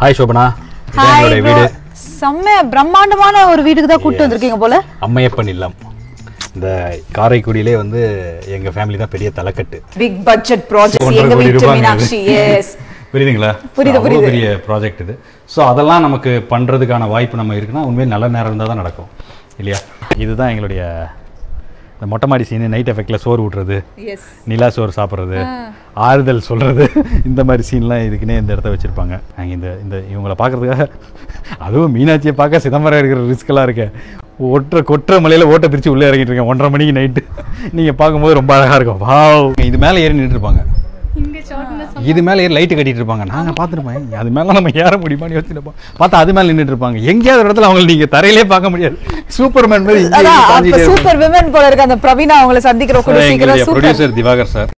Hi Shobana இதான் hi எங்களுடைய வீடு செம்ம பிரம்மாண்டமான ஒரு வீட்டுக்கு தான் கூட்டு வந்திருக்கீங்க போல அம்மையப்பன் இல்லம் இந்த காரைக்குடியிலே வந்து எங்க ஃபேமிலி தான் பெரிய தலைக்கட்டு பிக் பட்ஜெட் ப்ராஜெக்ட் ஒன்றரை எங்க கோடி வீட்டு ரூபாங்க மீனாட்சி எஸ் புரியுதுங்களா புரியுது, அவ்வளோ புரியுது. பெரிய ப்ராஜெக்ட் இது ஸோ அதெல்லாம் நமக்கு பண்றதுக்கான வாய்ப்பு நம்ம இருக்குன்னா உண்மையே நல்ல நேரம் இருந்தால் தான் நடக்கும் இல்லையா இதுதான் எங்களுடைய இந்த மொட்டை மாடி சீனு நைட் எஃபெக்டில் சோறு விட்றது எஸ் நிலா சோறு சாப்பிட்றது ஆறுதல் சொல்கிறது இந்த மாதிரி சீன்லாம் இதுக்குன்னே இந்த இடத்த வச்சுருப்பாங்க நாங்கள் இந்த இந்த இவங்களை பார்க்குறதுக்காக அதுவும் மீனாட்சியை பார்க்க சிதம்பரம் இருக்கிற ரிஸ்க்கெல்லாம் இருக்கு ஒற்றை கொற்ற மலையில் ஓட்ட பிரித்து உள்ளே இறங்கிட்டு இருக்கேன் ஒன்றரை மணிக்கு நைட்டு நீங்கள் பார்க்கும்போது ரொம்ப அழகாக இருக்கும் வாவ் இது மேலே ஏறி நின்றுட்டு இருப்பாங்க இது மேலே ஏறி லைட்டு கட்டிட்டு இருப்பாங்க நாங்கள் பார்த்துருப்போம் அது மேலே நம்ம ஏற முடியுமான்னு யோசிச்சிருப்போம் பார்த்தா அது மேலே நின்றுட்டு இருப்பாங்க எங்கேயாவது ஒரு இடத்துல அவங்களை நீங்கள் தரையிலே பார்க்க முடியாது சூப்பர்மேன் மாதிரி இங்கே அதான் பாஞ்சிட்டே அப்ப இருப்பாங்க. சூப்பர் விமன் போல இருக்கு அந்த பிரவீனா அவங்கள சந்திக்கிற கூட எங்களுடைய சீக்கிரம் சூப்பர் ப்ரொடியூசர் திவாகர் சார்